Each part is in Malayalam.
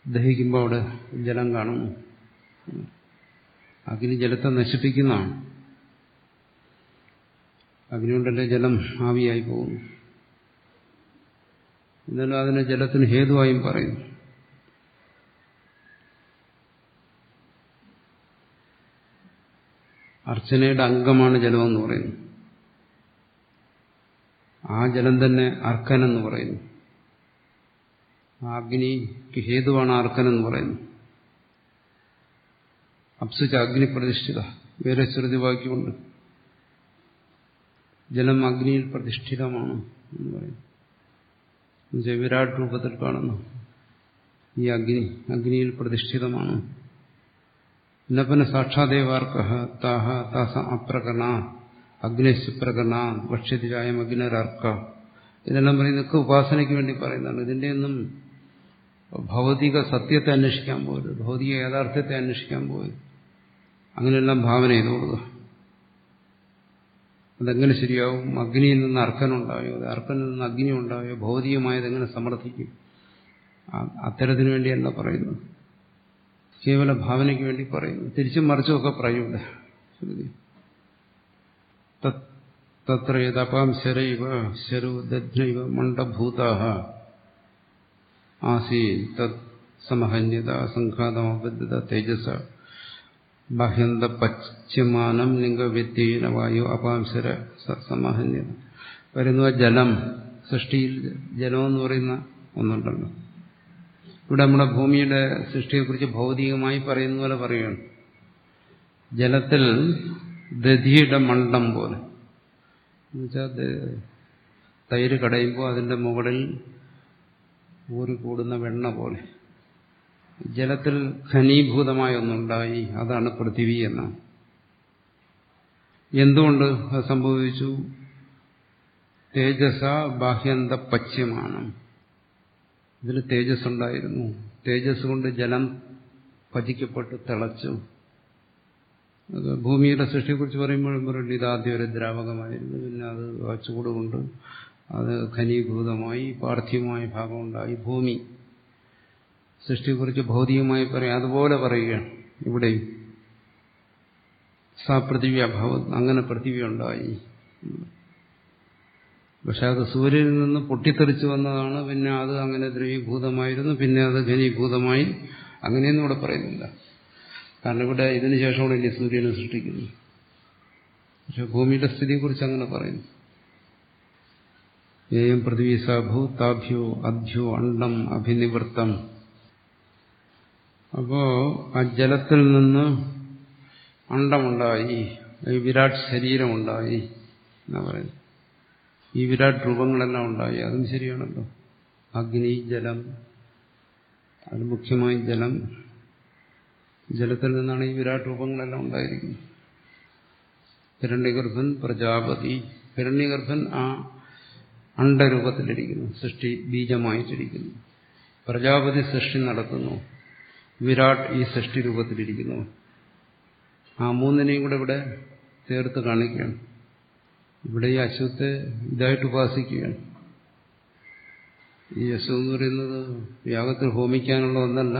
ദഹിക്കുമ്പോൾ അവിടെ ജലം കാണുന്നു അഗ്നി ജലത്തെ നശിപ്പിക്കുന്നതാണ് അഗ്നി കൊണ്ടല്ലേ ജലം ആവിയായി പോകുന്നു എന്നാലും അതിനെ ജലത്തിന് ഹേതുവായും പറയുന്നു അർച്ചനയുടെ അംഗമാണ് ജലമെന്ന് പറയുന്നു ആ ജലം തന്നെ അർക്കനെന്ന് പറയുന്നു ആ അഗ്നിക്ക് ഹേതുവാണ് അർക്കനെന്ന് പറയുന്നു അപ്സുച അഗ്നി പ്രതിഷ്ഠിത വേറെ ശ്രുതി വാക്യമുണ്ട് ജലം അഗ്നിയിൽ പ്രതിഷ്ഠിതമാണ് എന്ന് പറയുന്നു എന്നുവെച്ചാൽ വിരാട് രൂപത്തിൽ കാണുന്നു ഈ അഗ്നി അഗ്നിയിൽ പ്രതിഷ്ഠിതമാണ് നപന സാക്ഷാദേവാർക്ക താഹ താസ അപ്രകരണ അഗ്നിശുപ്രകരണ ഭക്ഷ്യതിരായം അഗ്നരർക്ക ഇതെല്ലാം പറയുന്നതൊക്കെ ഉപാസനയ്ക്ക് വേണ്ടി പറയുന്നതാണ് ഇതിൻ്റെയൊന്നും ഭൗതിക സത്യത്തെ അന്വേഷിക്കാൻ പോകരുത് ഭൗതിക യാഥാർത്ഥ്യത്തെ അന്വേഷിക്കാൻ പോകരുത് അങ്ങനെയെല്ലാം ഭാവന ചെയ്തു കൊടുക്കുക അതെങ്ങനെ ശരിയാവും അഗ്നിയിൽ നിന്ന് അർക്കനുണ്ടായോ അർക്കനിൽ നിന്ന് അഗ്നി ഉണ്ടായോ ഭൗതികമായത് എങ്ങനെ സമർത്ഥിക്കും അത്തരത്തിനു വേണ്ടിയല്ല പറയുന്നത് കേവല ഭാവനയ്ക്ക് വേണ്ടി പറയുന്നു തിരിച്ചും മറിച്ചുമൊക്കെ പറയൂടെ തത്ര യഥപാം ശരൈവ ശരു ദഗ്നൈവ മണ്ഡഭൂതാഹ ആസീ തത് സമഹന്യത സംഘാതമബദ്ധത തേജസ ബാഹ്യന്ത പശ്ചിമാനം ലിംഗവ്യത്യേന വായു അപാംസര സമഹന്യത വരുന്ന ജലം സൃഷ്ടിയിൽ ജലമെന്ന് പറയുന്ന ഒന്നുണ്ടല്ലോ ഇവിടെ നമ്മുടെ ഭൂമിയുടെ സൃഷ്ടിയെക്കുറിച്ച് ഭൗതികമായി പറയുന്ന പോലെ പറയുകയാണ് ജലത്തിൽ ദധിയുടെ മണ്ഡം പോലെ എന്നുവെച്ചാൽ തൈര് കടയുമ്പോൾ അതിൻ്റെ മുകളിൽ ഊറി കൂടുന്ന വെണ്ണ പോലെ ജലത്തിൽ ഘനീഭൂതമായ ഒന്നുണ്ടായി അതാണ് പൃഥിവി എന്ന് എന്തുകൊണ്ട് അത് സംഭവിച്ചു തേജസ ബാഹ്യന്ത പശ്യമാണ് ഇതിൽ തേജസ് ഉണ്ടായിരുന്നു തേജസ് കൊണ്ട് ജലം പചിക്കപ്പെട്ട് തിളച്ചു അത് ഭൂമിയുടെ സൃഷ്ടിയെക്കുറിച്ച് പറയുമ്പോഴും പറയും ഇതാദ്യം ഒരു ദ്രാവകമായിരുന്നു പിന്നെ അത് ആ ചൂട് കൊണ്ട് അത് ഘനീഭൂതമായി പാർത്ഥിവമായ ഭാഗമുണ്ടായി ഭൂമി സൃഷ്ടിയെക്കുറിച്ച് ഭൗതികമായി പറയാം അതുപോലെ പറയുകയാണ് ഇവിടെയും സാ പൃഥിവി അഭാവം അങ്ങനെ പൃഥിവി ഉണ്ടായി പക്ഷെ അത് സൂര്യനിൽ നിന്ന് പൊട്ടിത്തെറിച്ചു വന്നതാണ് പിന്നെ അത് അങ്ങനെ ദ്രവീഭൂതമായിരുന്നു പിന്നെ അത് ഘനീഭൂതമായി അങ്ങനെയൊന്നും ഇവിടെ പറയുന്നില്ല കാരണം ഇവിടെ ഇതിനു ശേഷമാണ് ഇനി സൂര്യനെ സൃഷ്ടിക്കുന്നത് പക്ഷെ ഭൂമിയുടെ സ്ഥിതിയെക്കുറിച്ച് അങ്ങനെ പറയുന്നു ഏയം പൃഥ്വി സാഭു താഭ്യോ അധ്യോ അണ്ഡം അഭിനിവൃത്തം അപ്പോ ആ ജലത്തിൽ നിന്ന് അണ്ടമുണ്ടായി ഈ വിരാട് ശരീരമുണ്ടായി എന്നാ പറയുന്നത് ഈ വിരാട് രൂപങ്ങളെല്ലാം ഉണ്ടായി അതും ശരിയാണല്ലോ അഗ്നി ജലം അത് മുഖ്യമായി ജലം ജലത്തിൽ നിന്നാണ് ഈ വിരാട് രൂപങ്ങളെല്ലാം ഉണ്ടായിരിക്കുന്നത് ഹിരണ്യഗർഭൻ പ്രജാപതി ഹിരണ്യഗർഭൻ ആ അണ്ടരൂപത്തിലിരിക്കുന്നു സൃഷ്ടി ബീജമായിട്ടിരിക്കുന്നു പ്രജാപതി സൃഷ്ടി നടത്തുന്നു വിരാട് ഈ സൃഷ്ടി രൂപത്തിലിരിക്കുന്നു ആ മൂന്നിനെയും കൂടെ ഇവിടെ ചേർത്ത് കാണിക്കുകയാണ് ഇവിടെ ഈ അശ്വത്തെ ഇതായിട്ട് ഉപാസിക്കുകയാണ് ഈ അശ്വം എന്ന് പറയുന്നത് യാഗത്തിൽ ഹോമിക്കാനുള്ള ഒന്നല്ല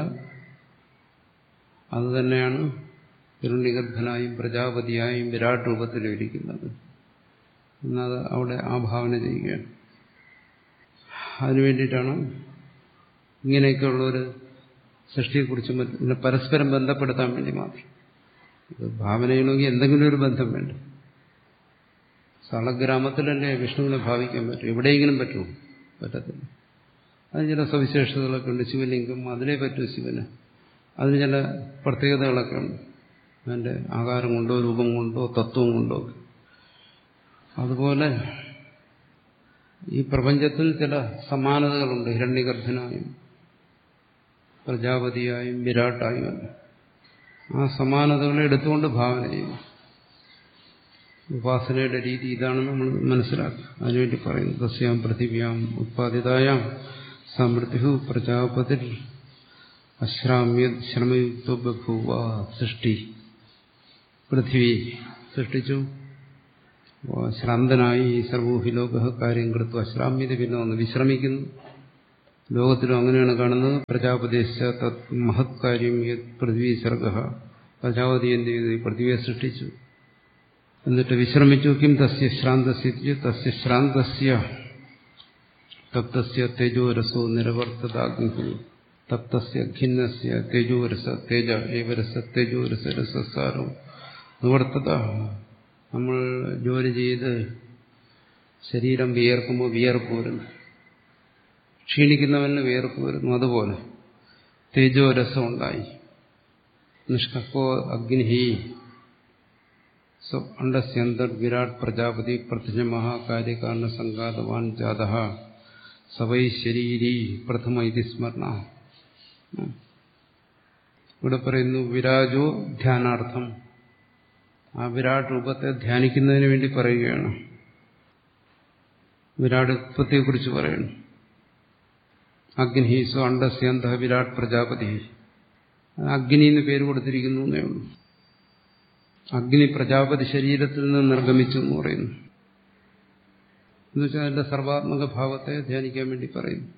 അത് തന്നെയാണ് ഹിരണ്യഗർഭനായും പ്രജാപതിയായും വിരാട് രൂപത്തിലും ഇരിക്കുന്നത് എന്നത് അവിടെ ആ ഭാവന ചെയ്യുകയാണ് അതിനു വേണ്ടിയിട്ടാണ് ഇങ്ങനെയൊക്കെയുള്ളൊരു സൃഷ്ടിയെക്കുറിച്ച് പിന്നെ പരസ്പരം ബന്ധപ്പെടുത്താൻ വേണ്ടി മാത്രം ഇത് ഭാവന ചെയ്യണമെങ്കിൽ എന്തെങ്കിലും ഒരു ബന്ധം വേണ്ട സളഗ്രാമത്തിലല്ലേ വിഷ്ണുവിനെ ഭാവിക്കാൻ പറ്റും എവിടെയെങ്കിലും പറ്റുമോ പറ്റത്തില്ല അതിന് ചില സവിശേഷതകളൊക്കെ ഉണ്ട് ശിവലിംഗം അതിലേ പറ്റൂ ശിവന് അതിന് ചില പ്രത്യേകതകളൊക്കെ ഉണ്ട് അതിൻ്റെ ആകാരം കൊണ്ടോ രൂപം കൊണ്ടോ തത്വം കൊണ്ടോ അതുപോലെ ഈ പ്രപഞ്ചത്തിൽ ചില സമാനതകളുണ്ട് ഹിരണ്യഗർഭനായും പ്രജാപതിയായും വിരാട്ടായും അല്ല ആ സമാനതകളെ എടുത്തുകൊണ്ട് ഭാവന ചെയ്യുന്നു ഉപാസനയുടെ രീതി ഇതാണെന്ന് നമ്മൾ മനസ്സിലാക്കുക അതിനുവേണ്ടി പറയുന്നു തസ്യാം പൃഥിവ്യാം ഉത്പാദിതായാം സമൃദ്ധിഹു പ്രജാപതി അശ്രാമ്യ ശ്രമയുക്ത ബഭൂവ സൃഷ്ടി പൃഥ്വി സൃഷ്ടിച്ചു ശ്രാന്തനായി സർവോഹി ലോക കാര്യം കൃത്വ അശ്രാമ്യത പിന്നെ ഒന്ന് വിശ്രമിക്കുന്നു ലോകത്തിലും അങ്ങനെയാണ് കാണുന്നത് പ്രജാപതിശ തത് മഹത് കാര്യം പൃഥ്വി സർഗ പ്രജാപതി എന്ത് ചെയ്തു ഈ പൃഥ്വിയെ സൃഷ്ടിച്ചു എന്നിട്ട് വിശ്രമിച്ചു കിം തസ്യ ശ്രാന്തസ്യ തസ്യ ശ്രാന്തസ്യ തപ്തസ്യ തേജോരസോ നിരവർത്തതാഗ്നി തപ്തസ്യ ഖിന്നസ്യ തേജോരസ തേജ ഏവരസ തേജോരസ രസസാരോ നിവർത്തത നമ്മൾ ജോലി ചെയ്ത് ശരീരം വിയർക്കുമ്പോൾ വിയർപ്പ് വരുന്നു ക്ഷീണിക്കുന്നവന് വിയർപ്പ് വരുന്നു അതുപോലെ തേജോരസം ഉണ്ടായി നിഷ്കോ അഗ്നി അണ്ടസ്യന്തർ വിരാട് പ്രജാപതി പ്രഥമ മഹാകാര്യകാരണ സംഘാതവാൻ ജാത സവൈ ശരീരി പ്രഥമ ഇതി സ്മരണ ഇവിടെ പറയുന്നു വിരാജോ ധ്യാനാർത്ഥം ആ വിരാട് രൂപത്തെ ധ്യാനിക്കുന്നതിന് വേണ്ടി പറയുകയാണ് വിരാട് ഉത്പത്തിയെക്കുറിച്ച് പറയുന്നു അഗ്നിഹീസോ അണ്ടസ്യന്ത വിരാട് പ്രജാപതി അഗ്നി എന്ന് പേര് കൊടുത്തിരിക്കുന്നു എന്നേ ഉള്ളൂ അഗ്നി പ്രജാപതി ശരീരത്തിൽ നിന്ന് നിർഗമിച്ചു എന്ന് പറയുന്നു എന്നുവെച്ചാൽ അതിന്റെ സർവാത്മക ഭാവത്തെ ധ്യാനിക്കാൻ വേണ്ടി പറയുന്നു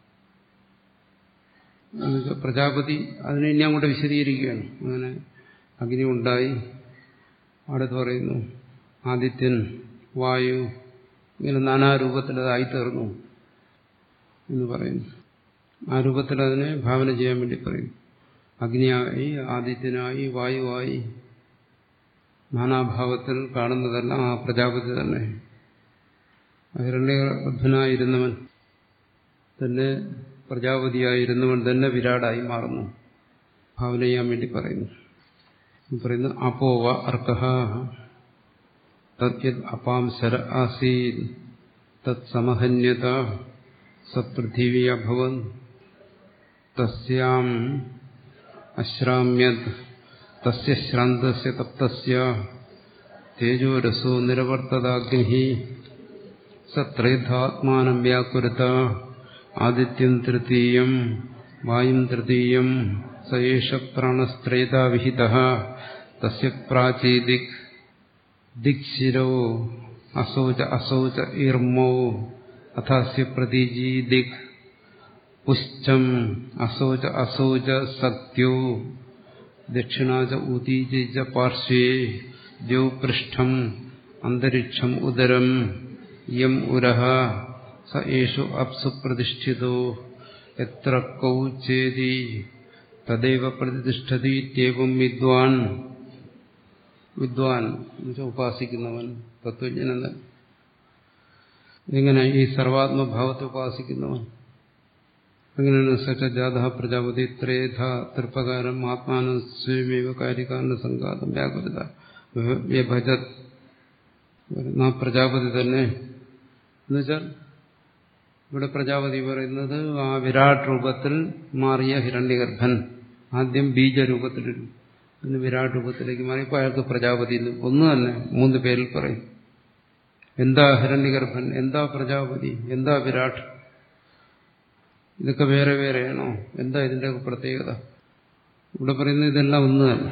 എന്നുവെച്ചാൽ പ്രജാപതി അതിനെ ഇനി അങ്ങോട്ട് വിശദീകരിക്കുകയാണ് അങ്ങനെ അഗ്നി ഉണ്ടായി അടുത്ത് പറയുന്നു ആദിത്യൻ വായു ഇങ്ങനെ നാനാരൂപത്തിൽ അതായി തീർന്നു എന്ന് പറയുന്നു ആ രൂപത്തിൽ അതിനെ ഭാവന ചെയ്യാൻ വേണ്ടി പറയും അഗ്നിയായി ആദിത്യനായി വായുവായി നാനാഭാവത്തിൽ കാണുന്നതെല്ലാം ആ പ്രജാപതി തന്നെ ഹിരണ്യഗർഭനായിരുന്നവൻ തന്നെ പ്രജാപതിയായിരുന്നവൻ തന്നെ വിരാടായി മാറുന്നു ഭാവന ചെയ്യാൻ വേണ്ടി പറയുന്നു പറയുന്നു അപ്പോവ അർക്കഹ തദ്യത് അപാം ശര ആസീത് തത് സമഹന്യത സപൃഥിവി അഭവൻ തസ്യാം അശ്രാമ്യത് തസ്യ ശ്രാന്തസ്യ തപ്തസ്യ തേജോരസോ നിരവർത്തതാഗ്നി സത്രേധാത്മാനം വ്യാകുരുത ആദിത്യം തൃതീയം വായും തൃതീയം സയേഷ പ്രാണസ്ത്രേതാവിഹിത തസ്യ പ്രാചീദിക് ദിക്ശിരോ അസൗച അസൗച ഈർമോ അഥാസ്യ പ്രതീജി ദിക് പുശ്ചം അസൗച അസൗച സത്യോ ദക്ഷിണാച ഉദീജ പാർശ്വേ ദ്യൗപൃഷ്ഠം അന്തരിക്ഷം ഉദരം യം ഉരഹ സ ഏഷു അപ്സു പ്രതിഷ്ഠിതോ എത്ര കൗ ചേതി തദൈവ പ്രതിഷ്ഠതീത്യേവം വിദ്വാൻ വിദ്വാൻ ഉപാസിക്കുന്നവൻ തത്വജ്ഞനൻ ഇങ്ങനെ ഈ സർവാത്മഭാവത്തെ ഉപാസിക്കുന്നവൻ അങ്ങനെയാണ് സച്ച ജാത പ്രജാപതി ത്രേധ തൃപ്രകാരം ആത്മാന സ്വയമേവ കാര്യകാരണ സംഘാതം വ്യാകുലത വ്യഭജത് ആ പ്രജാപതി തന്നെ എന്നുവെച്ചാൽ ഇവിടെ പ്രജാപതി പറയുന്നത് ആ വിരാട് രൂപത്തിൽ മാറിയ ഹിരണ്യഗർഭൻ ആദ്യം ബീജരൂപത്തിലിരുന്നു പിന്നെ വിരാട് രൂപത്തിലേക്ക് മാറിയപ്പോൾ അയാൾക്ക് പ്രജാപതി ഒന്ന് തന്നെ മൂന്ന് പേരിൽ പറയും എന്താ ഹിരണ്യഗർഭൻ എന്താ പ്രജാപതി എന്താ വിരാട് ഇതൊക്കെ വേറെ വേറെയാണോ എന്താ ഇതിന്റെ പ്രത്യേകത ഇവിടെ പറയുന്നത് ഇതെല്ലാം ഒന്ന് തന്നെ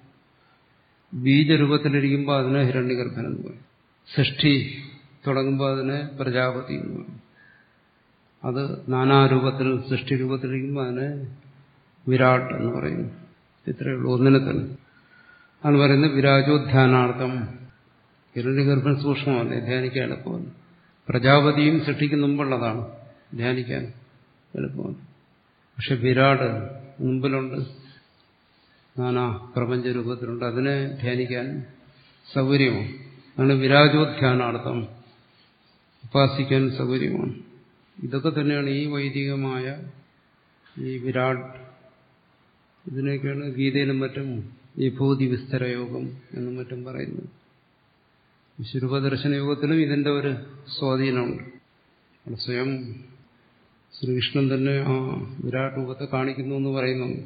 ബീജരൂപത്തിലിരിക്കുമ്പോൾ അതിനെ ഹിരണ്യഗർഭൻ എന്ന് പറയും സൃഷ്ടി തുടങ്ങുമ്പോൾ അതിനെ പ്രജാപതി എന്ന് പറയും അത് നാനാരൂപത്തിൽ സൃഷ്ടി രൂപത്തിലിരിക്കുമ്പോൾ അതിനെ വിരാട് എന്ന് പറയുന്നു ഇത്രയേ ഉള്ളൂ ഒന്നിനെ തന്നെ ആണ് പറയുന്നത് വിരാജോധ്യാനാർത്ഥം ഹിരണ്യഗർഭൻ സൂക്ഷ്മമല്ലേ ധ്യാനിക്കാൻ എളുപ്പമല്ല പ്രജാപതിയും സൃഷ്ടിക്ക് മുമ്പുള്ളതാണ് ധ്യാനിക്കാൻ എളുപ്പമാണ് പക്ഷെ വിരാട് മുമ്പിലുണ്ട് നാനാ പ്രപഞ്ച രൂപത്തിലുണ്ട് അതിനെ ധ്യാനിക്കാൻ സൗകര്യമാണ് അതാണ് വിരാജോധ്യാനാർത്ഥം ഉപാസിക്കാൻ സൗകര്യമാണ് ഇതൊക്കെ തന്നെയാണ് ഈ വൈദികമായ ഈ വിരാട് ഇതിനൊക്കെയാണ് ഗീതയിലും മറ്റും വിഭൂതി വിസ്തര യോഗം എന്നും മറ്റും പറയുന്നത് വിശ്വരൂപദർശന യോഗത്തിലും ഇതിന്റെ ഒരു സ്വാധീനമുണ്ട് അവിടെ സ്വയം ശ്രീകൃഷ്ണൻ തന്നെ ആ വിരാട് രൂപത്തെ കാണിക്കുന്നു എന്ന് പറയുന്നുണ്ട്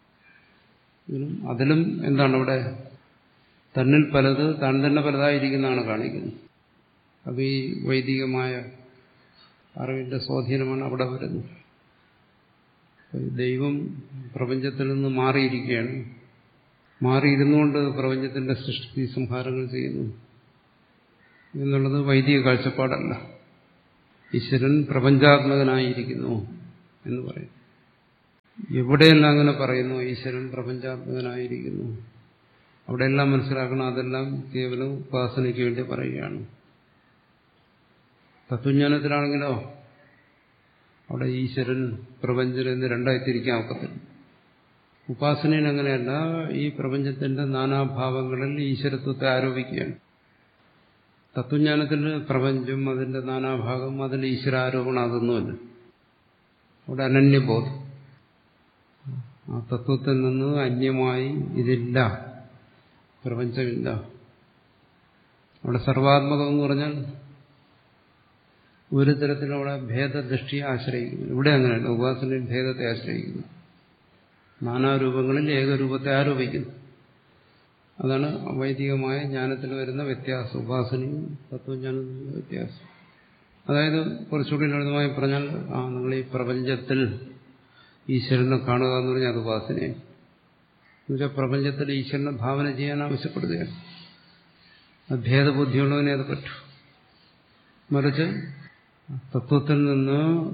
ഇതിലും അതിലും എന്താണ് അവിടെ തന്നിൽ പലത് താൻ തന്നെ പലതായിരിക്കുന്നതാണ് കാണിക്കുന്നത് അപ്പം ഈ വൈദികമായ അറിവിന്റെ സ്വാധീനമാണ് അവിടെ വരുന്നത് ദൈവം പ്രപഞ്ചത്തിൽ നിന്ന് മാറിയിരിക്കുകയാണ് മാറിയിരുന്നുകൊണ്ട് പ്രപഞ്ചത്തിന്റെ സൃഷ്ടി സംഹാരങ്ങൾ ചെയ്യുന്നു എന്നുള്ളത് വൈദിക കാഴ്ചപ്പാടല്ല ഈശ്വരൻ പ്രപഞ്ചാത്മകനായിരിക്കുന്നു എന്ന് പറയും എവിടെയെല്ലാം അങ്ങനെ പറയുന്നു ഈശ്വരൻ പ്രപഞ്ചാത്മകനായിരിക്കുന്നു അവിടെയെല്ലാം മനസ്സിലാക്കണം അതെല്ലാം കേവലം ഉപാസനയ്ക്ക് വേണ്ടി പറയുകയാണ് തത്വജ്ഞാനത്തിലാണെങ്കിലോ അവിടെ ഈശ്വരൻ പ്രപഞ്ചൻ എന്ന് രണ്ടായി തിരിക്കാൻ ഒക്കത്തില്ല ഉപാസനയിൽ അങ്ങനെയല്ല ഈ പ്രപഞ്ചത്തിന്റെ നാനാഭാവങ്ങളിൽ ഈശ്വരത്വത്തെ ആരോപിക്കുകയാണ് തത്വജ്ഞാനത്തിൽ പ്രപഞ്ചം അതിന്റെ നാനാഭാഗം അതിന്റെ ഈശ്വരാരോപണം അതൊന്നുമല്ല അവിടെ അനന്യബോധം ആ തത്വത്തിൽ നിന്ന് അന്യമായി ഇതില്ല പ്രപഞ്ചമില്ല അവിടെ സർവാത്മകം എന്ന് പറഞ്ഞാൽ ഒരു തരത്തിലും അവിടെ ഭേദദൃഷ്ടിയെ ആശ്രയിക്കുന്നു ഇവിടെ അങ്ങനെയല്ല ഉപാസനയിൽ ഭേദത്തെ ആശ്രയിക്കുന്നു നാനാരൂപങ്ങളിൽ ഏകരൂപത്തെ ആരോപിക്കുന്നു അതാണ് വൈദികമായ ജ്ഞാനത്തിൽ വരുന്ന വ്യത്യാസം ഉപാസനയും തത്വജ്ഞാനത്തിലുള്ള വ്യത്യാസം അതായത് കുറച്ചുകൂടി ലളിതമായി പറഞ്ഞാൽ ആ നിങ്ങൾ ഈ പ്രപഞ്ചത്തിൽ ഈശ്വരനെ കാണുക എന്ന് പറഞ്ഞാൽ അത് ഉപാസനയാണ് എന്നുവെച്ചാൽ പ്രപഞ്ചത്തിൽ ഈശ്വരനെ ഭാവന ചെയ്യാൻ ആവശ്യപ്പെടുകയാണ് അത് ഭേദബുദ്ധിയുള്ളവനെ അത് പറ്റൂ മറിച്ച് തത്വത്തിൽ നിന്ന്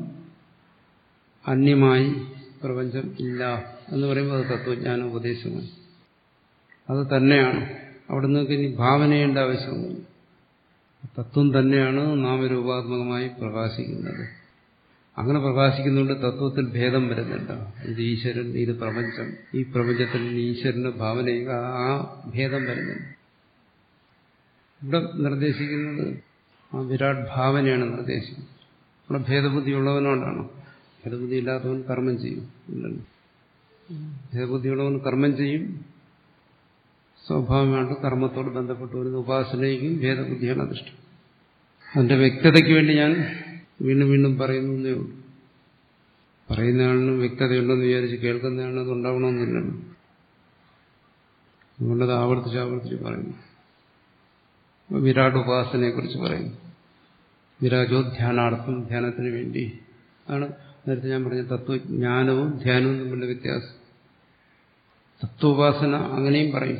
അന്യമായി പ്രപഞ്ചം ഇല്ല എന്ന് പറയുമ്പോൾ അത് തത്വജ്ഞാന ഉപദേശമാണ് അത് തന്നെയാണ് അവിടെ നിങ്ങൾക്ക് ഇനി ഭാവന ചെയ്യേണ്ട ആവശ്യമൊന്നുമില്ല തത്വം തന്നെയാണ് നാമരൂപാത്മകമായി പ്രകാശിക്കുന്നത് അങ്ങനെ പ്രകാശിക്കുന്നുണ്ട് തത്വത്തിൽ ഭേദം വരുന്നില്ല ഇത് ഈശ്വരൻ ഇത് പ്രപഞ്ചം ഈ പ്രപഞ്ചത്തിൽ ഈശ്വരന്റെ ഭാവന ചെയ്യുക ആ ഭേദം വരുന്നില്ല ഇവിടെ നിർദ്ദേശിക്കുന്നത് ആ വിരാട് ഭാവനയാണ് നിർദ്ദേശിക്കുന്നത് ഇവിടെ ഭേദബുദ്ധി ഉള്ളവനോടാണ് ഭേദബുദ്ധി ഇല്ലാത്തവൻ കർമ്മം ചെയ്യും ഇല്ലല്ലോ ഭേദബുദ്ധിയുള്ളവൻ കർമ്മം ചെയ്യും സ്വാഭാവികമായിട്ട് കർമ്മത്തോട് ബന്ധപ്പെട്ട് വരുന്ന ഉപാസനയ്ക്കും ഭേദബുദ്ധിയാണ് അധിഷ്ഠം അതിന്റെ വ്യക്തതയ്ക്ക് വേണ്ടി ഞാൻ വീണ്ടും വീണ്ടും പറയുന്നേ ഉള്ളൂ പറയുന്നയാളിന് വ്യക്തതയുണ്ടെന്ന് വിചാരിച്ച് കേൾക്കുന്നയാളിന് അത് ഉണ്ടാവണമെന്നില്ലല്ലോ അതുകൊണ്ടത് ആവർത്തിച്ച് ആവർത്തിച്ച് പറയുന്നു വിരാട് ഉപാസനയെ കുറിച്ച് പറയുന്നു വിരാജോ ധ്യാനാർത്ഥം ധ്യാനത്തിന് വേണ്ടി ആണ് നേരത്തെ ഞാൻ പറഞ്ഞ തത്വജ്ഞാനവും ധ്യാനവും തമ്മിലുള്ള വ്യത്യാസം തത്വോപാസന അങ്ങനെയും പറയും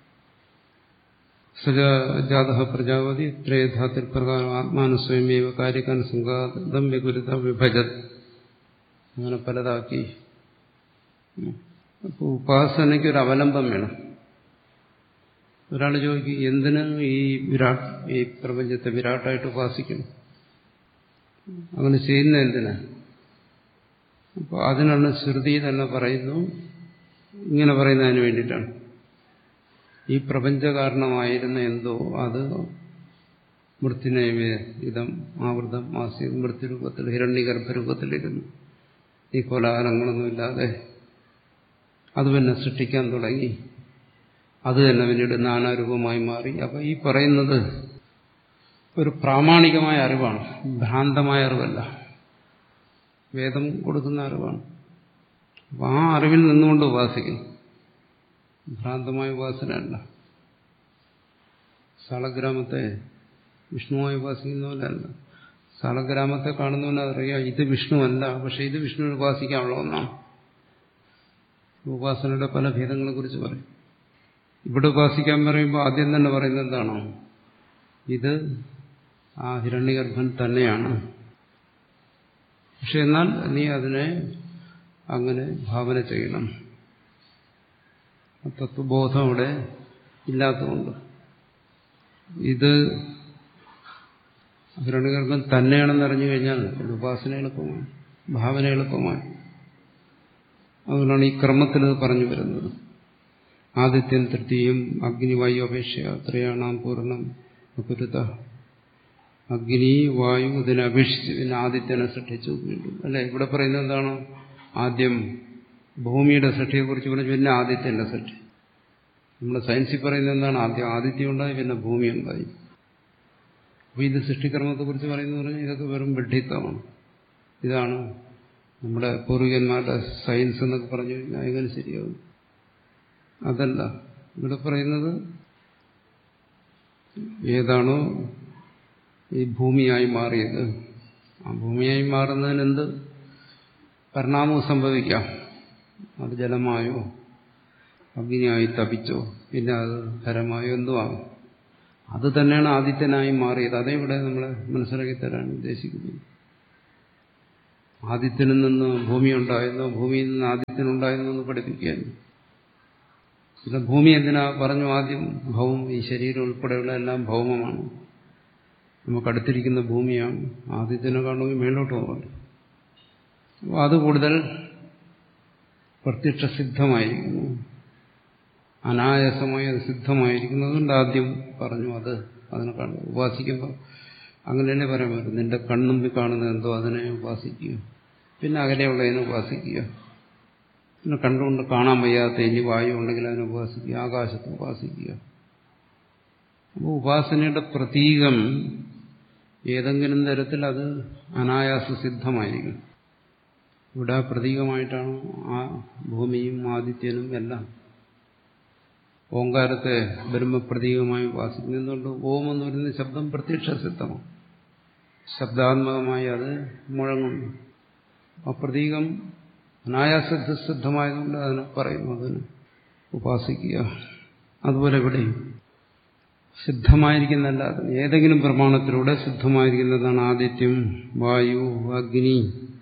സജാത പ്രജാപതി ത്രേധാത്തിൽ പ്രകാരം ആത്മാനുസ്വയമേവ കാര്യക്കാനുസംഘാതം വികുരുത വിഭജത് അങ്ങനെ പലതാക്കി അപ്പോൾ ഉപാസനയ്ക്ക് ഒരു അവലംബം വേണം ഒരാൾ ചോദിക്കും എന്തിന് ഈ വിരാട് ഈ പ്രപഞ്ചത്തെ വിരാട്ടായിട്ട് ഉപാസിക്കണം അങ്ങനെ ചെയ്യുന്ന എന്തിനാ അപ്പോൾ അതിനുള്ള ശ്രുതി തന്നെ പറയുന്നു ഇങ്ങനെ പറയുന്നതിന് വേണ്ടിയിട്ടാണ് ഈ പ്രപഞ്ചകാരണമായിരുന്ന എന്തോ അത് മൃത്യുനൈവേ ഇതം ആവൃതം ആസി മൃത്യുരൂപത്തിൽ ഹിരണ്യഗർഭരൂപത്തിലിരുന്നു ഈ കോലാഹലങ്ങളൊന്നുമില്ലാതെ അത് പിന്നെ സൃഷ്ടിക്കാൻ തുടങ്ങി അത് തന്നെ പിന്നീട് നാനാരൂപമായി മാറി അപ്പൊ ഈ പറയുന്നത് ഒരു പ്രാമാണികമായ അറിവാണ് ഭ്രാന്തമായ അറിവല്ല വേദം കൊടുക്കുന്ന അറിവാണ് അപ്പൊ ആ അറിവിൽ നിന്നുകൊണ്ട് ഉപാസിക്കുന്നു ഭ്രാന്തമായ ഉപാസനയല്ല സാളഗ്രാമത്തെ വിഷ്ണുവായി ഉപാസിക്കുന്ന പോലെയല്ല സാളഗ്രാമത്തെ കാണുന്നവന് അറിയാം ഇത് വിഷ്ണുവല്ല പക്ഷെ ഇത് വിഷ്ണുവിനെ ഉപാസിക്കാനുള്ള ഒന്നാണ് ഉപാസനയുടെ പല ഭേദങ്ങളെ കുറിച്ച് പറയും ഇവിടെ ഉപാസിക്കാൻ പറയുമ്പോൾ ആദ്യം തന്നെ പറയുന്നത് എന്താണോ ഇത് ആ ഹിരണ്യഗർഭൻ തന്നെയാണ് പക്ഷെ എന്നാൽ നീ അതിനെ അങ്ങനെ ഭാവന ചെയ്യണം തത്വബോധം അവിടെ ഇല്ലാത്തതുകൊണ്ട് ഇത് ഹിരണ്യഗർഭൻ തന്നെയാണെന്ന് അറിഞ്ഞു കഴിഞ്ഞാൽ ഉപാസന എളുപ്പമാണ് ഭാവന എളുപ്പമാണ് അതുകൊണ്ടാണ് ഈ ക്രമത്തിൽ ഇത് പറഞ്ഞു വരുന്നത് ആദിത്യൻ തൃതീയം അഗ്നിവായു അപേക്ഷ ത്രയാണാം പൂർണ്ണം കുരുത അഗ്നി വായു ഇതിനെ അപേക്ഷിച്ച് പിന്നെ ആദിത്യനെ സൃഷ്ടിച്ചു വീണ്ടും അല്ലെ ഇവിടെ പറയുന്നത് എന്താണ് ആദ്യം ഭൂമിയുടെ സൃഷ്ടിയെക്കുറിച്ച് പറഞ്ഞു പിന്നെ ആദിത്യന്റെ സൃഷ്ടി നമ്മുടെ സയൻസിൽ പറയുന്നത് എന്താണ് ആദ്യം ആദിത്യം ഉണ്ടായി പിന്നെ ഭൂമി ഉണ്ടായി അപ്പൊ ഇത് സൃഷ്ടികർമ്മത്തെക്കുറിച്ച് പറയുന്നത് പറഞ്ഞാൽ ഇതൊക്കെ വെറും വിഡ്ഢിത്തമാണ് ഇതാണ് നമ്മുടെ പൂർവികന്മാരുടെ സയൻസ് എന്നൊക്കെ പറഞ്ഞു കഴിഞ്ഞാൽ എങ്ങനെ ശരിയാവും അതല്ല ഇവിടെ പറയുന്നത് ഏതാണോ ഈ ഭൂമിയായി മാറിയത് ആ ഭൂമിയായി മാറുന്നതിന് എന്ത് പരിണാമവും സംഭവിക്കാം അത് ജലമായോ അഗ്നിയായി തപിച്ചോ പിന്നെ അത് ഖരമായോ എന്തോ ആകും അത് തന്നെയാണ് ആദിത്യനായി മാറിയത് അതേ ഇവിടെ നമ്മളെ മനസ്സിലാക്കി തരാൻ ഉദ്ദേശിക്കുന്നത് ആദിത്യനിൽ നിന്ന് ഭൂമി ഉണ്ടായെന്നോ ഭൂമിയിൽ നിന്ന് ആദിത്യനുണ്ടായെന്നോ എന്ന് പഠിപ്പിക്കുകയാണ് പിന്നെ ഭൂമി എന്തിനാ പറഞ്ഞു ആദ്യം ഭൗമം ഈ ശരീരം ഉൾപ്പെടെയുള്ള എല്ലാം ഭൗമമാണ് നമുക്കടുത്തിരിക്കുന്ന ഭൂമിയാണ് ആദ്യത്തിനെ കാണുമെങ്കിൽ മേലോട്ട് പോകണ്ട അപ്പോൾ അത് കൂടുതൽ പ്രത്യക്ഷ സിദ്ധമായിരിക്കുന്നു അനായാസമായി അത് സിദ്ധമായിരിക്കുന്നു അതുകൊണ്ട് ആദ്യം പറഞ്ഞു അത് അതിനെ കാണും ഉപാസിക്കുമ്പോൾ അങ്ങനെ തന്നെ പറയാൻ പറ്റും നിന്റെ കൺമുമ്പിൽ കാണുന്നത് എന്തോ അതിനെ ഉപാസിക്കുക പിന്നെ അകലെയുള്ളതിനെ ഉപാസിക്കുക പിന്നെ കണ്ടുകൊണ്ട് കാണാൻ വയ്യാത്ത ഇനി വായു ഉണ്ടെങ്കിൽ അതിനെ ഉപാസിക്കുക ആകാശത്തെ ഉപാസിക്കുക അപ്പോൾ ഉപാസനയുടെ പ്രതീകം ഏതെങ്കിലും തരത്തിൽ അത് അനായാസ സിദ്ധമായിരിക്കും ഇവിടെ പ്രതീകമായിട്ടാണ് ആ ഭൂമിയും ആദിത്യനും എല്ലാം ഓങ്കാരത്തെ ബ്രഹ്മപ്രതീകമായി ഉപാസിക്കുന്നത് എന്തുകൊണ്ട് ഓം എന്ന് പറയുന്ന ശബ്ദം പ്രത്യക്ഷ സിദ്ധമാണ് ശബ്ദാത്മകമായി അത് മുഴങ്ങുന്നു ആ പ്രതീകം അനായാസ സിദ്ധമായതുകൊണ്ട് അതിനെ പറയുന്നു അതിന് ഉപാസിക്കുക അതുപോലെ ഇവിടെയും സിദ്ധമായിരിക്കുന്നല്ലാതെ ഏതെങ്കിലും പ്രമാണത്തിലൂടെ സിദ്ധമായിരിക്കുന്നതാണ് ആദിത്യം വായു അഗ്നി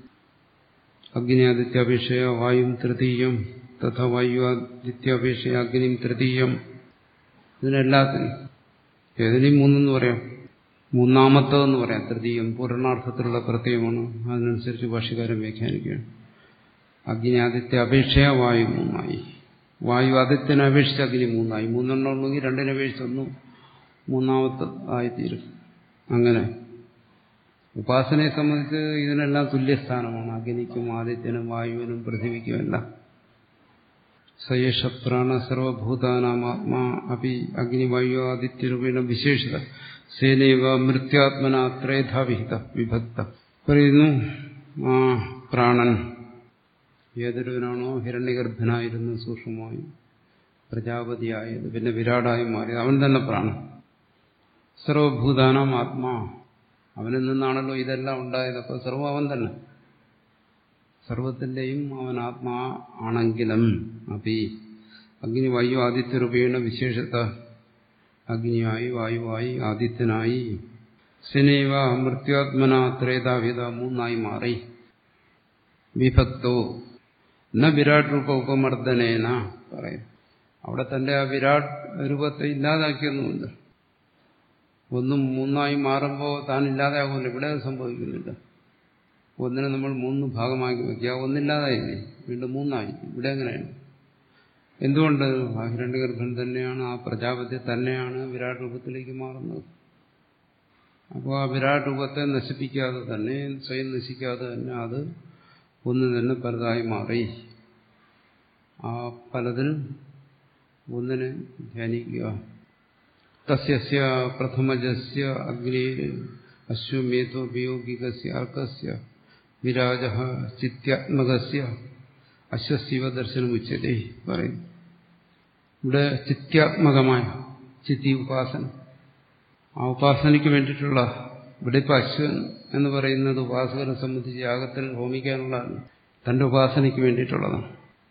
അഗ്നിയാദിത്യാപേക്ഷയ വായും തൃതീയം തഥാ വായു ആദിത്യാപേക്ഷയ അഗ്നിയും തൃതീയം ഇതിനെല്ലാത്തിനും ഏതിനെയും മൂന്നെന്ന് പറയാം മൂന്നാമത്തതെന്ന് പറയാം തൃതീയം പൂർണ്ണാർത്ഥത്തിലുള്ള പ്രത്യയമാണ് അതിനനുസരിച്ച് ഭാഷകാരം വ്യാഖ്യാനിക്കുകയാണ് അഗ്നി ആദിത്യ അപേക്ഷയ വായു മൂന്നായി വായു ആദിത്യനെ അപേക്ഷിച്ച് അഗ്നി മൂന്നായി മൂന്നെണ്ണം ഉണ്ടെങ്കിൽ രണ്ടിനെ അപേക്ഷിച്ച് ഒന്നും മൂന്നാമത്തെ ആയിത്തീരും അങ്ങനെ ഉപാസനയെ സംബന്ധിച്ച് ഇതിനെല്ലാം തുല്യസ്ഥാനമാണ് അഗ്നിക്കും ആദിത്യനും വായുവിനും പൃഥിവിക്കും എല്ലാം സയേഷ പ്രാണ സർവഭൂതാനാമാത്മാ അപി അഗ്നിവായു ആദിത്യരൂപേണ വിശേഷിത സേനൈവ മൃത്യാത്മന ത്രേധാവിഹിത വിഭക്ത പറയുന്നു ആ പ്രാണൻ ഏതൊരുവനാണോ ഹിരണ്യഗർഭനായിരുന്നു സൂക്ഷ്മമായി പ്രജാപതിയായത് പിന്നെ വിരാടായി മാറിയത് അവൻ തന്നെ പ്രാണൻ സർവഭൂതാനാം ആത്മാ അവനിൽ നിന്നാണല്ലോ ഇതെല്ലാം ഉണ്ടായത് അപ്പോൾ സർവം അവൻ തന്നെ സർവത്തിൻ്റെയും അവൻ ആത്മാ ആണെങ്കിലും അപ്പി അഗ്നി വായു ആദിത്യരൂപേണ വിശേഷത അഗ്നിയായി വായുവായി ആദിത്യനായി സിനൈവ മൃത്യാത്മന ത്രേതാവിധ മൂന്നായി മാറി വിഭക്തോ ന വിരാട് രൂപ ഉപമർദ്ദനേന പറയും അവിടെ തന്റെ ആ വിരാട് രൂപത്തെ ഇല്ലാതാക്കിയൊന്നുമില്ല ഒന്നും മൂന്നായി മാറുമ്പോൾ താൻ ഇല്ലാതാകുമല്ലോ ഇവിടെ അത് സംഭവിക്കുന്നില്ല ഒന്നിനെ നമ്മൾ മൂന്ന് ഭാഗമാക്കി വയ്ക്കുക ഒന്നില്ലാതായില്ലേ വീണ്ടും മൂന്നായി ഇവിടെ എങ്ങനെയാണ് എന്തുകൊണ്ട് ആ ഹിരണ്യഗർഭൻ തന്നെയാണ് ആ പ്രജാപതി തന്നെയാണ് വിരാട് രൂപത്തിലേക്ക് മാറുന്നത് അപ്പോൾ ആ വിരാട് രൂപത്തെ നശിപ്പിക്കാതെ തന്നെ സ്വയം നശിക്കാതെ തന്നെ അത് ഒന്ന് തന്നെ പലതായി മാറി ആ പലതിൽ ഒന്നിനെ ധ്യാനിക്കുക തസ്യ പ്രഥമജസ്യ അഗ്നി അശ്വമേധോപയോഗികസ്യ അർക്കസ്യ വിരാജ ചിത്യാത്മകസ്യ അശ്വശിവ ദർശനം ഉച്ചതേ പറയും ഇവിടെ ചിത്യാത്മകമായ ചിത്തി ഉപാസന ആ ഉപാസനയ്ക്ക് വേണ്ടിയിട്ടുള്ള ഇവിടെ ഇപ്പം അശ്വൻ എന്ന് പറയുന്നത് ഉപാസകനെ സംബന്ധിച്ച് യാഗത്തിൽ ഹോമിക്കാനുള്ളതാണ് തന്റെ ഉപാസനയ്ക്ക് വേണ്ടിയിട്ടുള്ളതാണ്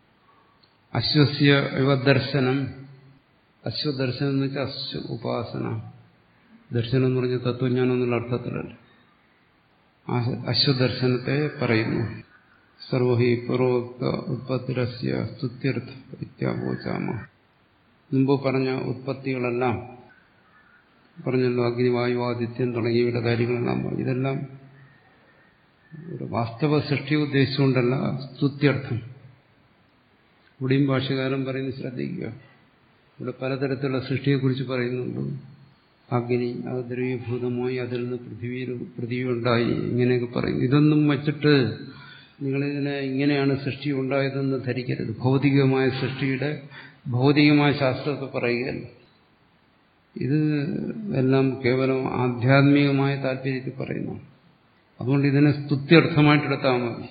അശ്വസ്യ ദർശനം അശ്വദർശനം എന്ന് വെച്ചാൽ അശ്വ ഉപാസന ദർശനം എന്ന് പറഞ്ഞ തത്വജ്ഞാനം എന്നുള്ള അർത്ഥത്തിലല്ല ആ അശ്വദർശനത്തെ പറയുന്നു സർവഹി പൂർവോക്ത ഉത്പത്തിരസ്യ സ്തുത്യർത്ഥ ഇത്യാപോചാമ മുമ്പ് പറഞ്ഞ ഉത്പത്തികളെല്ലാം പറഞ്ഞല്ലോ അഗ്നിവായു ആദിത്യൻ തുടങ്ങിയവയുടെ കാര്യങ്ങളെല്ലാം പറഞ്ഞു ഇതെല്ലാം ഒരു വാസ്തവ സൃഷ്ടി ഉദ്ദേശിച്ചുകൊണ്ടല്ല സ്തുത്യർത്ഥം ഇവിടെയും ഭാഷകാരൻ പറയുന്നത് ശ്രദ്ധിക്കുക ഇവിടെ പലതരത്തിലുള്ള സൃഷ്ടിയെക്കുറിച്ച് പറയുന്നുണ്ട് അഗ്നി അത് ദ്രവീഭൂതമായി അതിൽ നിന്ന് പൃഥ്വി പൃഥ്വി ഉണ്ടായി ഇങ്ങനെയൊക്കെ പറയും ഇതൊന്നും വച്ചിട്ട് നിങ്ങളിതിനെ ഇങ്ങനെയാണ് സൃഷ്ടി ഉണ്ടായതെന്ന് ധരിക്കരുത് ഭൗതികമായ സൃഷ്ടിയുടെ ഭൗതികമായ ശാസ്ത്രത്തെ പറയുകയല്ല ഇത് എല്ലാം കേവലം ആധ്യാത്മികമായ താല്പര്യത്തിൽ പറയുന്നു അതുകൊണ്ട് ഇതിനെ സ്തുത്യർത്ഥമായിട്ടെടുത്താൽ മതി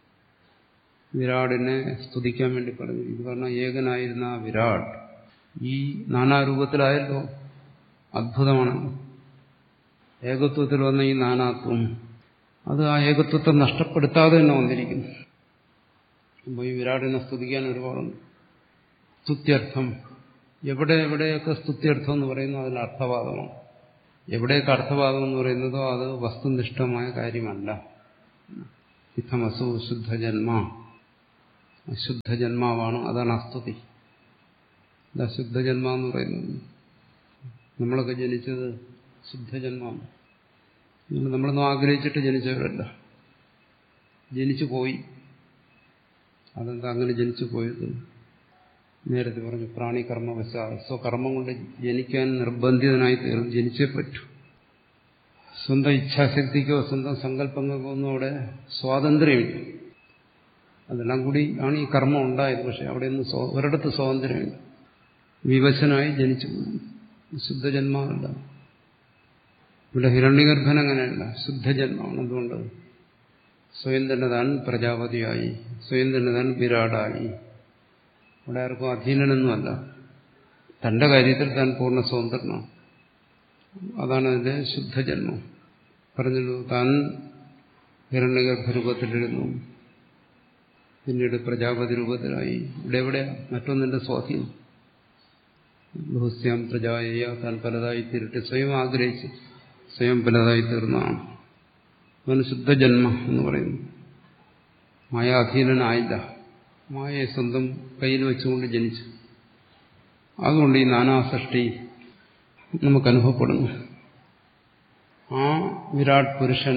വിരാടിനെ സ്തുതിക്കാൻ വേണ്ടി പറഞ്ഞു ഇത് പറഞ്ഞ ഏകനായിരുന്ന ആ വിരാട് ഈ നാനാരൂപത്തിലായല്ലോ അത്ഭുതമാണ് ഏകത്വത്തിൽ വന്ന ഈ നാനാത്വം അത് ആ ഏകത്വത്തെ നഷ്ടപ്പെടുത്താതെ തന്നെ വന്നിരിക്കുന്നു അപ്പോൾ ഈ വിരാടിനെ സ്തുതിക്കാൻ ഒരുപാടുണ്ട് സ്തുത്യർത്ഥം എവിടെ എവിടെയൊക്കെ സ്തുത്യർത്ഥം എന്ന് പറയുന്നു അതിൽ അർത്ഥവാദമാണ് എവിടെയൊക്കെ അർത്ഥവാദം എന്ന് പറയുന്നതോ അത് വസ്തുനിഷ്ഠമായ കാര്യമല്ല ഇത്തമസു ശുദ്ധജന്മ ശുദ്ധജന്മാവാണ് അതാണ് അസ്തുതി ഇതാ ശുദ്ധജന്മ എന്ന് പറയുന്നത് നമ്മളൊക്കെ ജനിച്ചത് ശുദ്ധജന്മമാണ് നമ്മളൊന്നും ആഗ്രഹിച്ചിട്ട് ജനിച്ചവരല്ല ജനിച്ചു പോയി അതെന്താ അങ്ങനെ ജനിച്ചു പോയത് നേരത്തെ പറഞ്ഞു പ്രാണികർമ്മവശ സ്വകർമ്മം കൊണ്ട് ജനിക്കാൻ നിർബന്ധിതനായി തീർന്നു ജനിച്ചേ പറ്റൂ സ്വന്തം ഇച്ഛാശക്തിക്കോ സ്വന്തം സങ്കല്പങ്ങൾക്കോ ഒന്നും അവിടെ സ്വാതന്ത്ര്യമില്ല അതെല്ലാം കൂടി ആണ് ഈ കർമ്മം ഉണ്ടായത് പക്ഷെ അവിടെ ഒന്നും ഒരിടത്ത് സ്വാതന്ത്ര്യമില്ല വിവശനായി ജനിച്ചു ശുദ്ധജന്മമല്ല ഇവിടെ ഹിരണ്യഗർഭൻ അങ്ങനെയല്ല ശുദ്ധജന്മമാണ് അതുകൊണ്ട് സ്വയം തന്നെ താൻ പ്രജാപതിയായി സ്വയം തന്നെ താൻ വിരാടായി അവിടെ ആർക്കും അധീനനൊന്നുമല്ല തന്റെ കാര്യത്തിൽ താൻ പൂർണ്ണ സ്വതന്ത്രനാണ് അതാണ് അതിന്റെ ശുദ്ധജന്മം പറഞ്ഞല്ലോ താൻ ഹിരണ്യഗർഭരൂപത്തിലിരുന്നു പിന്നീട് പ്രജാപതി രൂപത്തിലായി ഇവിടെ എവിടെയാ മറ്റൊന്നിന്റെ സ്വാധീനം ബഹുസ്യാം പ്രജായ താൻ പലതായി തീരട്ടെ സ്വയം ആഗ്രഹിച്ച് സ്വയം പലതായി തീർന്നതാണ് അവന് ശുദ്ധജന്മ എന്ന് പറയുന്നു മായാധീനനായില്ല മായയെ സ്വന്തം കയ്യിൽ വെച്ചുകൊണ്ട് ജനിച്ചു അതുകൊണ്ട് ഈ നാനാസൃഷ്ടി നമുക്ക് അനുഭവപ്പെടുന്നു ആ വിരാട് പുരുഷൻ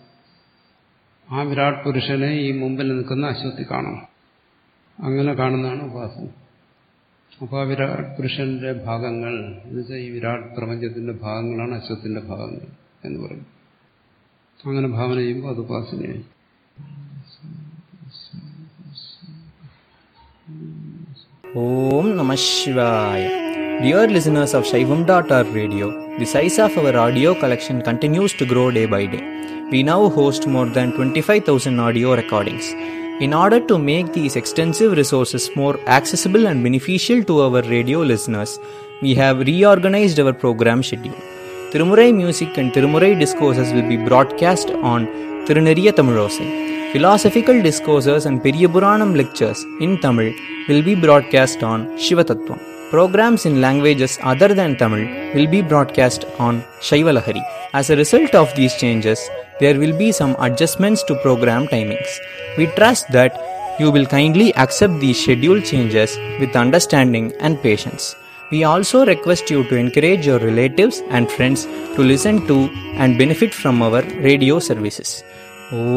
ആ വിരാട് പുരുഷനെ ഈ മുമ്പിൽ നിൽക്കുന്ന അശ്വത്തി കാണണം അങ്ങനെ കാണുന്നതാണ് ഉപാസന അപ്പോൾ ആ വിരാട് പുരുഷന്റെ ഭാഗങ്ങൾ എന്നുവെച്ചാൽ ഈ വിരാട് പ്രപഞ്ചത്തിന്റെ ഭാഗങ്ങളാണ് അശ്വത്തിന്റെ ഭാഗങ്ങൾ എന്ന് പറയും അങ്ങനെ ഭാവന ചെയ്യുമ്പോൾ അത് ഉപാസനയായി Om Namah Shivaya. Dear listeners of Shaivam.org radio, the size of our audio collection continues to grow day by day. We now host more than 25,000 audio recordings. In order to make these extensive resources more accessible and beneficial to our radio listeners, we have reorganized our program schedule. Tirumurai music and Tirumurai discourses will be broadcast on Tiruneriya Tamilosai. Philosophical discourses and Periyapuranam lectures in Tamil will be broadcast on Shivatattvam. Programs in languages other than Tamil will be broadcast on Shaivalahari. As a result of these changes, there will be some adjustments to program timings. We trust that you will kindly accept these schedule changes with understanding and patience. We also request you to encourage your relatives and friends to listen to and benefit from our radio services.